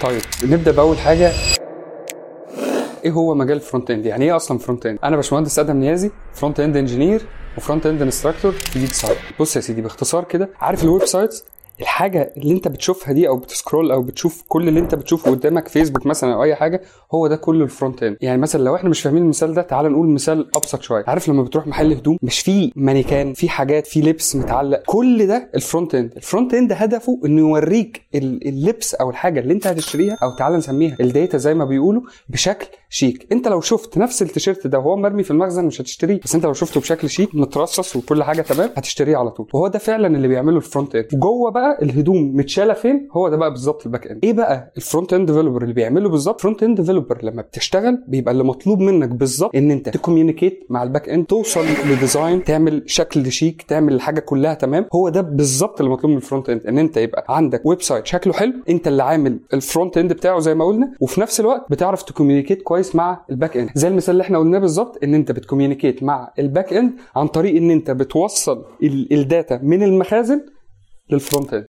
طيب نبدا باول حاجه ايه هو مجال الفرونت اند يعني ايه اصلا فرونت اند انا باشمهندس ادم نيازي فرونت اند انجينير وفرونت اند انستراكتور في جيك سايت بص يا سيدي باختصار كده عارف الويب سايتس الحاجه اللي انت بتشوفها دي او بتسكرول او بتشوف كل اللي انت بتشوفه قدامك فيسبوك مثلا او اي حاجه هو ده كله الفرونت اند يعني مثلا لو احنا مش فاهمين المثال ده تعال نقول مثال ابسط شويه عارف لما بتروح محل هدوم مش في مانيكان في حاجات في لبس متعلق كل ده الفرونت اند الفرونت اند هدفه انه يوريك ال- اللبس او الحاجه اللي انت هتشتريها او تعال نسميها الداتا زي ما بيقولوا بشكل شيك انت لو شفت نفس التيشيرت ده وهو مرمي في المخزن مش هتشتريه بس انت لو شفته بشكل شيك مترصص وكل حاجه تمام هتشتريه على طول وهو ده فعلا اللي بيعمله الفرونت اند جوه بقى الهدوم متشاله فين هو ده بقى بالظبط الباك اند ايه بقى الفرونت اند ديفلوبر اللي بيعمله بالظبط فرونت اند ديفلوبر لما بتشتغل بيبقى اللي مطلوب منك بالظبط ان انت تكوميونيكيت مع الباك اند توصل لديزاين تعمل شكل شيك تعمل الحاجه كلها تمام هو ده بالظبط اللي مطلوب من الفرونت اند ان انت يبقى عندك ويب سايت شكله حلو انت اللي عامل الفرونت اند بتاعه زي ما قلنا وفي نفس الوقت بتعرف تكوميونيكيت كويس مع الباك اند زي المثال اللي احنا قلناه بالظبط ان انت بتكوميونيكيت مع الباك اند عن طريق ان انت بتوصل ال- الداتا من المخازن للفرونت اند